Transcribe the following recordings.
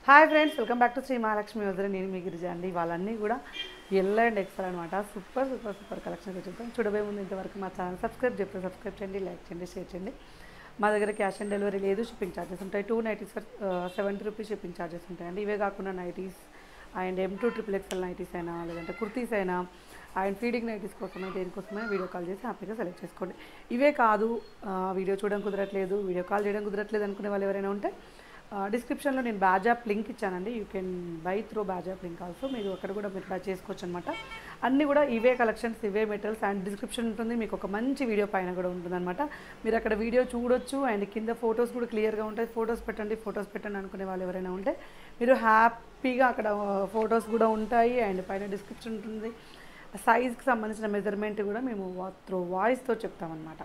hi friends welcome back to Shri Mahalakshmi వదిలే నేను మీ గిరిజ అండి వాళ్ళన్నీ కూడా ఎల్లో అండ్ ఎక్సల్ అనమాట సూపర్ సూపర్ సూపర్ కలెక్షన్ చూద్దాం చూడబోయే ముందు ఇంతవరకు మా ఛానల్ సబ్స్క్రైబ్ చెప్తే సబ్స్క్రైబ్ చేయండి లైక్ చేయండి షేర్ చేయండి మా దగ్గర క్యాష్ ఆన్ డెలివరీ లేదు షిప్పింగ్ ఛార్జెస్ ఉంటాయి two nighties for seventy rupees shipping charges ఉంటాయండి ఇవే కాకుండా nighties and M to triple XL nighties అయినా లేదంటే కుర్తీస్ అయినా అండ్ ఫీడింగ్ నైటీస్ కోసమే దేనికోసమే వీడియో కాల్ చేసి హ్యాపీగా సెలెక్ట్ చేసుకోండి ఇవే కాదు ఆ, వీడియో చూడడం కుదరట్లేదు వీడియో కాల్ చేయడం కుదరట్లేదు అనుకునే వాళ్ళు ఎవరైనా ఉంటే డిస్క్రిప్షన్లో నేను బ్యాజ్ యాప్ లింక్ ఇచ్చానండి you can buy through badge app link also మీరు అక్కడ కూడా మీరు బై చేసుకోవచ్చు అనమాట అన్నీ కూడా ఇవే కలెక్షన్స్ ఇవే మెటీరియల్స్ అండ్ డిస్క్రిప్షన్ ఉంటుంది మీకు ఒక మంచి వీడియో పైన కూడా ఉంటుందన్నమాట మీరు అక్కడ వీడియో చూడొచ్చు అండ్ కింద ఫొటోస్ కూడా క్లియర్గా ఉంటాయి ఫొటోస్ పెట్టండి ఫొటోస్ పెట్టండి అనుకునే వాళ్ళు ఎవరైనా ఉంటే మీరు హ్యాపీగా అక్కడ ఫొటోస్ కూడా ఉంటాయి అండ్ పైన డిస్క్రిప్షన్ ఉంటుంది సైజ్కి సంబంధించిన మెజర్మెంట్ కూడా మేము త్రూ వాయిస్తో చెప్తామన్నమాట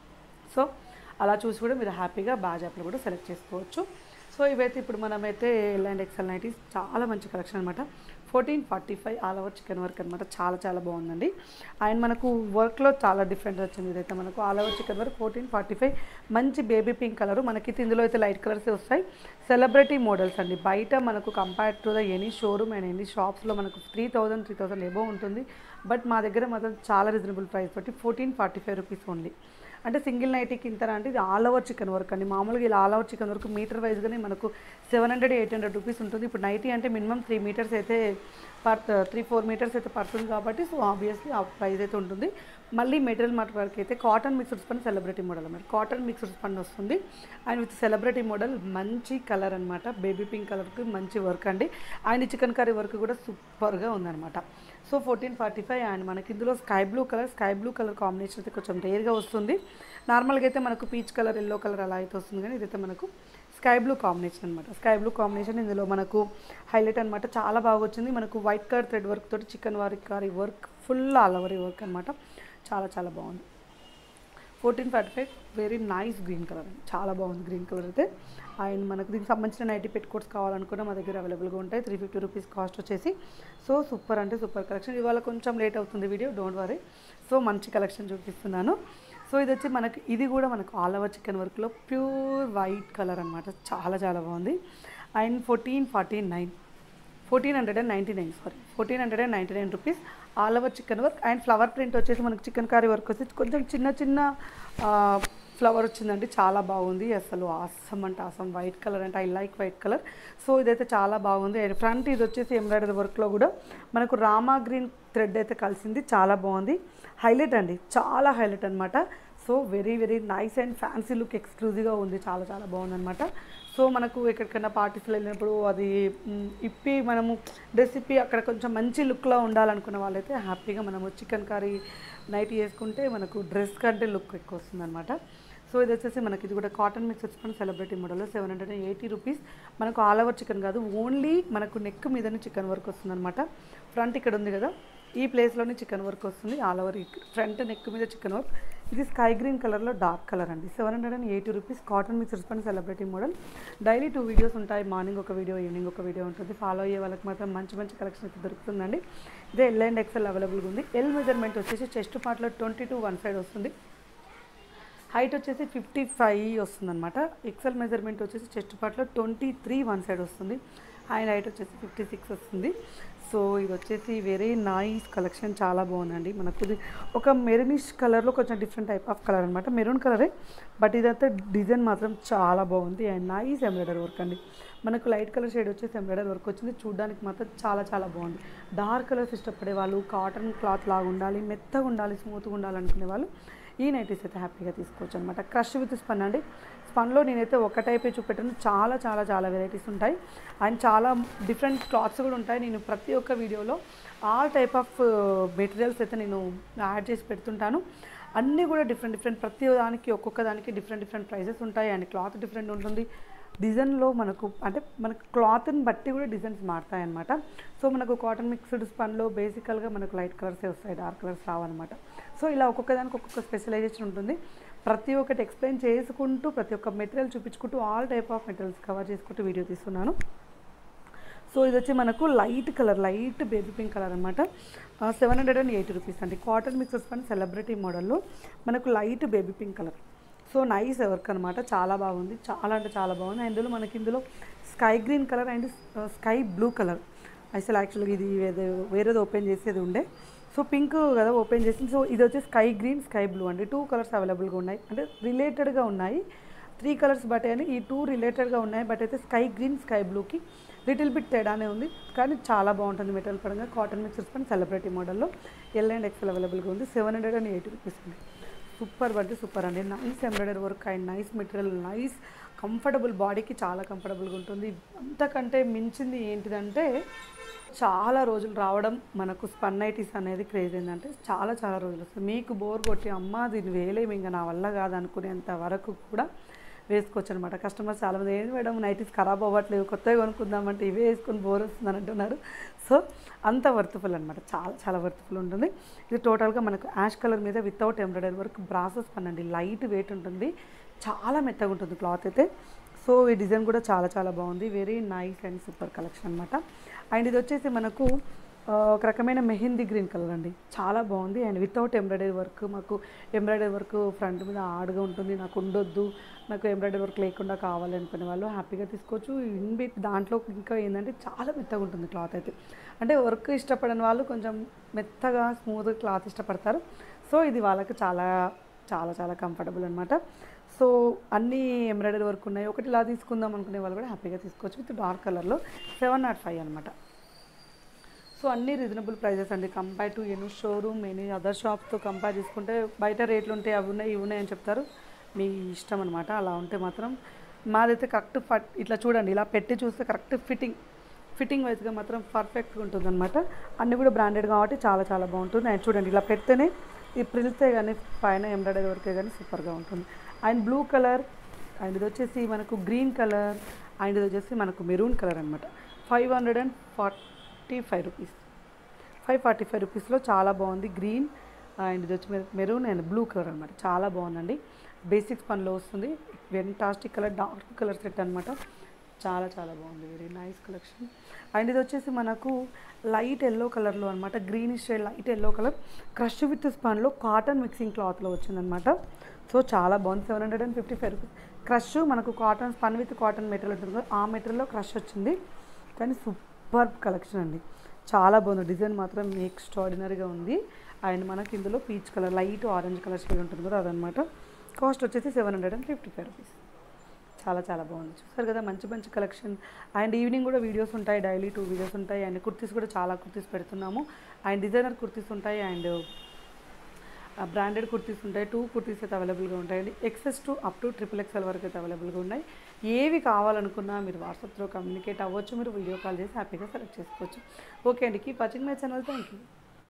సో అలా చూసి కూడా మీరు హ్యాపీగా బ్యాజ్ యాప్లో కూడా సెలెక్ట్ చేసుకోవచ్చు సో ఇవైతే ఇప్పుడు మనమైతే ఎల్ అండ్ ఎక్సెల్ నైటీస్ చాలా మంచి కలెక్షన్ అనమాట fourteen forty five all over chikan work అనమాట చాలా చాలా బాగుందండి అండ్ మనకు వర్క్లో చాలా డిఫరెంట్ వచ్చింది ఇదైతే మనకు all over chikan work fourteen forty five మంచి బేబీ పింక్ కలర్ మనకి ఇందులో అయితే లైట్ కలర్స్ వస్తాయి సెలబ్రిటీ మోడల్స్ అండి బయట మనకు compare to the any showroom and any షాప్స్లో మనకు three thousand three thousand above ఉంటుంది బట్ మా దగ్గర మాత్రం చాలా రీజనబుల్ ప్రైస్ బట్టి fourteen forty five rupees only అంటే సింగిల్ నైటీకి ఇంతరా అంటే ఇది ఆల్ ఓవర్ చికెన్ వర్క్ అండి మామూలుగా ఇలా all over chikan work metre వైజ్గానే మనకు seven hundred eight hundred rupees ఉంటుంది ఇప్పుడు నైటీ అంటే మినిమం త్రీ మీటర్స్ అయితే పర్ త్రీ ఫోర్ మీటర్స్ అయితే పడుతుంది కాబట్టి సో ఆబ్వియస్లీ ఆ ప్రైస్ అయితే ఉంటుంది మళ్ళీ మెటీరియల్ మాట వరకు అయితే cotton mixed spun celebrity model అన్నమాట కాటన్ మిక్స్డ్ స్పన్ వస్తుంది అండ్ విత్ సెలబ్రిటీ మోడల్ మంచి కలర్ అనమాట బేబీ పింక్ కలర్కి మంచి వర్క్ అండి అండ్ చికెన్ కర్రీ వర్క్ కూడా సూపర్గా ఉందన్నమాట so fourteen forty five and మనకి ఇందులో sky blue colour sky blue colour combination అయితే కొంచెం రేర్గా వస్తుంది నార్మల్గా అయితే మనకు పీచ్ కలర్ ఎల్లో కలర్ అలా అయితే వస్తుంది కానీ ఇదైతే మనకు స్కై బ్లూ కాంబినేషన్ అనమాట స్కై బ్లూ కాంబినేషన్ ఇందులో మనకు హైలైట్ అనమాట చాలా బాగా వచ్చింది మనకు వైట్ కలర్ థ్రెడ్ వర్క్ తోటి చికెన్ వారికి కర్రీ work full all over work అనమాట చాలా చాలా బాగుంది fourteen forty five very nice green colour అండి చాలా బాగుంది గ్రీన్ కలర్ అయితే అండ్ మనకు దీనికి సంబంధించిన నైటీ పెట్టుకోట్స్ కావాలనుకున్నా మా దగ్గర అవైలబుల్గా ఉంటాయి త్రీ ఫిఫ్టీ రూపీస్ కాస్ట్ వచ్చేసి సో సూపర్ అంటే సూపర్ కలెక్షన్ ఇవాళ కొంచెం లేట్ అవుతుంది వీడియో డోంట్ వరీ సో మంచి కలెక్షన్ చూపిస్తున్నాను సో ఇది వచ్చి మనకి ఇది కూడా మనకు ఆల్ ఓవర్ చికెన్ వర్క్లో ప్యూర్ వైట్ కలర్ అనమాట చాలా చాలా బాగుంది and fourteen forty nine fourteen hundred and ninety nine sorry fourteen hundred and ninety nine rupees all over chikan work and flower print వచ్చేసి మనకి చికెన్ కర్రీ వర్క్ వచ్చి కొంచెం చిన్న చిన్న ఫ్లవర్ వచ్చిందండి చాలా బాగుంది అసలు ఆసమ్ అంటే ఆసమ్ వైట్ కలర్ అంటే I like white colour so ఇదైతే చాలా బాగుంది అండ్ ఫ్రంట్ ఇది వచ్చేసి ఎంబ్రాయిడరీ వర్క్లో కూడా మనకు రామా గ్రీన్ థ్రెడ్ అయితే కలిసింది చాలా బాగుంది హైలైట్ అండి చాలా హైలైట్ అనమాట so very very nice and fancy look ఎక్స్క్లూజివ్గా ఉంది చాలా చాలా బాగుందన్నమాట సో మనకు ఎక్కడికైనా పార్టీస్లో వెళ్ళినప్పుడు అది మ్, ఇప్పి మనము డ్రెస్ ఇప్పి అక్కడ కొంచెం మంచి లుక్లో ఉండాలనుకున్న వాళ్ళైతే హ్యాపీగా మనము చికెన్ కర్రీ నైట్ వేసుకుంటే మనకు డ్రెస్ కంటే లుక్ ఎక్కువ వస్తుందన్నమాట సో ఇది వచ్చేసి మనకి ఇది కూడా కాటన్ మిక్స్ వచ్చుకొని సెలబ్రిటీ మోడల్లో seven hundred and eighty rupees మనకు ఆల్ ఓవర్ చికెన్ కాదు ఓన్లీ మనకు నెక్ మీదనే చికెన్ వర్క్ వస్తుందన్నమాట ఫ్రంట్ ఇక్కడ ఉంది కదా ఈ ప్లేస్లోనే చికెన్ వర్క్ వస్తుంది ఆల్ ఓవర్ ఫ్రంట్ నెక్ మీద చికెన్ వర్క్ ఇది స్కై గ్రీన్ కలర్లో డార్క్ కలర్ అండి seven hundred and eighty rupees cotton mix respond celebrity model daily two videos ఉంటాయి మార్నింగ్ ఒక వీడియో ఈవినింగ్ ఒక వీడియో ఉంటుంది ఫాలో అయ్యే వాళ్ళకి మాత్రం మంచి మంచి కలెక్షన్ అయితే దొరుకుతుందండి ఇదే ఎల్ అండ్ ఎక్సెల్ అవైలబుల్గా ఉంది ఎల్ మెజర్మెంట్ వచ్చేసి చెస్ట్ పార్ట్లో ట్వంటీ టూ వన్ సైడ్ వస్తుంది హైట్ వచ్చేసి ఫిఫ్టీ ఫైవ్ వస్తుంది అనమాట ఎక్సెల్ మెజర్మెంట్ వచ్చేసి చెస్ట్ పార్ట్లో ట్వంటీ త్రీ వన్ సైడ్ వస్తుంది అండ్ హైట్ వచ్చేసి ఫిఫ్టీ సిక్స్ వస్తుంది సో ఇది వచ్చేసి వెరీ నైస్ కలెక్షన్ చాలా బాగుందండి మనకు ఇది ఒక మెరూనిష్ కలర్లో కొంచెం డిఫరెంట్ టైప్ ఆఫ్ కలర్ అనమాట మెరూన్ కలరే బట్ ఇదైతే డిజైన్ మాత్రం చాలా బాగుంది అండ్ నైస్ ఎంబ్రాయిడరీ వర్క్ అండి మనకు లైట్ కలర్ షేడ్ వచ్చేసి ఎంబ్రాయిడరీ వర్క్ వచ్చింది చూడడానికి మాత్రం చాలా చాలా బాగుంది డార్క్ కలర్స్ ఇష్టపడే వాళ్ళు కాటన్ క్లాత్ లాగా ఉండాలి మెత్తగా ఉండాలి స్మూత్గా ఉండాలనుకునే వాళ్ళు ఈ నైటీస్ అయితే హ్యాపీగా తీసుకోవచ్చు అనమాట క్రష్ విత్ స్పన్ అండి స్పన్లో నేనైతే ఒక టైపే చూపెట్టాను చాలా చాలా చాలా వెరైటీస్ ఉంటాయి అండ్ చాలా డిఫరెంట్ క్లాత్స్ కూడా ఉంటాయి నేను ప్రతి ఒక్క వీడియోలో ఆల్ టైప్ ఆఫ్ మెటీరియల్స్ అయితే నేను యాడ్ చేసి పెడుతుంటాను అన్నీ కూడా డిఫరెంట్ డిఫరెంట్ ప్రతి దానికి ఒక్కొక్క దానికి డిఫరెంట్ డిఫరెంట్ ప్రైజెస్ ఉంటాయి అండ్ క్లాత్ డిఫరెంట్ ఉంటుంది డిజైన్లో మనకు అంటే మనకు క్లాత్ని బట్టి కూడా డిజైన్స్ మారుతాయి అనమాట సో మనకు కాటన్ మిక్స్డ్ స్పన్లో బేసికల్గా మనకు లైట్ కలర్సే వస్తాయి డార్క్ కలర్స్ రావన్నమాట సో ఇలా ఒక్కొక్క దానికి ఒక్కొక్క స్పెషలైజేషన్ ఉంటుంది ప్రతి ఒక్కటి ఎక్స్ప్లెయిన్ చేసుకుంటూ ప్రతి ఒక్క మెటీరియల్ చూపించుకుంటూ all type of materials cover చేసుకుంటూ వీడియో తీస్తున్నాను సో ఇది వచ్చి మనకు light colour light baby pink colour అనమాట seven hundred and eighty rupees అండి కాటన్ మిక్సెస్ పని సెలబ్రిటీ మోడల్లో మనకు light baby pink colour so nice work అనమాట చాలా బాగుంది చాలా అంటే చాలా బాగుంది ఇందులో మనకి ఇందులో sky green colour and sky blue colour అసలు యాక్చువల్గా ఇది వేరే వేరేది ఓపెన్ చేసేది ఉండే సో పింక్ కదా ఓపెన్ చేసింది సో ఇది వచ్చి స్కై గ్రీన్ స్కై బ్లూ అండి టూ కలర్స్ అవైలబుల్గా ఉన్నాయి అంటే రిలేటెడ్గా ఉన్నాయి త్రీ కలర్స్ బట్ అని ఈ టూ రిలేటెడ్గా ఉన్నాయి బట్ అయితే స్కై గ్రీన్ స్కై బ్లూకి లిటిల్ బిట్ తేడానే ఉంది కానీ చాలా బాగుంటుంది మెటీరియల్ పరంగా కాటన్ మిక్సర్స్ పని సెలబ్రిటీ మోడల్లో ఎల్ అండ్ ఎక్స్ఎల్ అవైలబుల్గా ఉంది seven hundred and eighty rupees ఉంది సూపర్ అంటే సూపర్ అండి nice embroidery work and nice material nice comfortable బాడీకి చాలా కంఫర్టబుల్గా ఉంటుంది అంతకంటే మించింది ఏంటిదంటే చాలా రోజులు రావడం మనకు స్పన్నైటిస్ అనేది క్రేజ్ ఏంటంటే చాలా చాలా రోజులు వస్తుంది మీకు బోర్ కొట్టి అమ్మ దీన్ని వేయలేము ఇంకా నా వల్ల కాదు అనుకునేంత వరకు కూడా వేసుకోవచ్చు అనమాట కస్టమర్స్ చాలామంది ఏంటి మేడం నైటీస్ ఖరాబ్ అవ్వట్లేదు కొత్తగా కొనుక్కుందామంటే ఇవే వేసుకొని బోర్ వస్తుందని అంటున్నారు సో అంత వర్త్ఫుల్ అనమాట చాలా చాలా వర్త్ఫుల్ ఉంటుంది ఇది టోటల్గా మనకు యాష్ కలర్ మీద వితౌట్ ఎంబ్రాయిడరీ వర్క్ బ్రాసెస్ పనండి లైట్ వెయిట్ ఉంటుంది చాలా మెత్తగా ఉంటుంది క్లాత్ అయితే సో ఈ డిజైన్ కూడా చాలా చాలా బాగుంది very nice and super collection అనమాట అండ్ ఇది వచ్చేసి మనకు ఆ, ఒక రకమైన మెహందీ గ్రీన్ కలర్ అండి చాలా బాగుంది అండ్ వితౌట్ ఎంబ్రాయిడరీ వర్క్ మాకు ఎంబ్రాయిడరీ వర్క్ ఫ్రంట్ మీద ఆడుగా ఉంటుంది నాకు ఉండొద్దు నాకు ఎంబ్రాయిడరీ వర్క్ లేకుండా కావాలి అనుకునే వాళ్ళు హ్యాపీగా తీసుకోవచ్చు ఇన్ బిట్ దాంట్లో ఇంకా ఏంటంటే చాలా మెత్తగా ఉంటుంది క్లాత్ అయితే అంటే వర్క్ ఇష్టపడని వాళ్ళు కొంచెం మెత్తగా స్మూత్గా క్లాత్ ఇష్టపడతారు సో ఇది వాళ్ళకి చాలా చాలా చాలా కంఫర్టబుల్ అనమాట సో అన్ని ఎంబ్రాయిడరీ వర్క్ ఉన్నాయి ఒకటి ఇలా తీసుకుందాం అనుకునే వాళ్ళు కూడా హ్యాపీగా తీసుకోవచ్చు విత్ డార్క్ కలర్లో సెవెన్ నాట్ ఫైవ్ అనమాట సో అన్ని రీజనబుల్ ప్రైజెస్ అండి compare to any showroom any other షాప్తో కంపేర్ చేసుకుంటే బయట రేట్లు ఉంటాయి అవి ఉన్నాయి ఇవి ఉన్నాయి అని చెప్తారు మీ ఇష్టం అనమాట అలా ఉంటే మాత్రం మాదైతే కరెక్ట్ ఫట్ ఇట్లా చూడండి ఇలా పెట్టి చూస్తే కరెక్ట్ ఫిట్టింగ్ ఫిట్టింగ్ వైజ్గా మాత్రం పర్ఫెక్ట్గా ఉంటుంది అనమాట అన్నీ కూడా బ్రాండెడ్ కాబట్టి చాలా చాలా బాగుంటుంది అండ్ చూడండి ఇలా పెడితేనే ఈ ప్రిల్సే కానీ పైన ఎంబ్రాయిడరీ వర్కే కానీ సూపర్గా ఉంటుంది అండ్ బ్లూ కలర్ అండ్ ఇది వచ్చేసి మనకు గ్రీన్ కలర్ అండ్ ఇది వచ్చేసి మనకు మెరూన్ కలర్ అనమాట five hundred and forty five rupees five forty five రూపీస్లో చాలా బాగుంది గ్రీన్ అండ్ ఇది వచ్చి మెరూన్ అండ్ బ్లూ కలర్ అనమాట చాలా బాగుందండి బేసిక్స్ పనిలో వస్తుంది fantastic colour dark colour set అనమాట చాలా చాలా బాగుంది వెరీ నైస్ కలెక్షన్ అండ్ ఇది వచ్చేసి మనకు లైట్ ఎల్లో కలర్లో అనమాట greenish shade light yellow colour crush with స్పన్లో కాటన్ మిక్సింగ్ క్లాత్లో వచ్చిందనమాట సో చాలా బాగుంది seven hundred and fifty five rupees crush మనకు cotton spun with cotton material ఉంటుంది కదా ఆ మెటీరియల్లో క్రష్ వచ్చింది కానీ సూపర్ కలెక్షన్ అండి చాలా బాగుంది డిజైన్ మాత్రం ఎక్స్ట్రాడినరీగా ఉంది అండ్ మనకి ఇందులో peach colour light orange colour shade ఉంటుంది కదా అదనమాట కాస్ట్ వచ్చేసి seven hundred and fifty five rupees చాలా చాలా బాగుంది చూసారు కదా మంచి మంచి కలెక్షన్ అండ్ ఈవినింగ్ కూడా వీడియోస్ ఉంటాయి డైలీ టూ వీడియోస్ ఉంటాయి అండ్ కుర్తీస్ కూడా చాలా కుర్తీస్ పెడుతున్నాము అండ్ డిజైనర్ కుర్తీస్ ఉంటాయి అండ్ బ్రాండెడ్ కుర్తీస్ ఉంటాయి టూ కుర్తీస్ అయితే అవైలబుల్గా ఉంటాయండి XS to up to triple XL వరకు అయితే అవైలబుల్గా ఉన్నాయి ఏవి కావాలనుకున్నా మీరు వాట్సాప్లో కమ్యూనికేట్ అవ్వచ్చు మీరు వీడియో కాల్ చేసి హ్యాపీగా సెలెక్ట్ చేసుకోవచ్చు ఓకే అండి keep watching my channel thank you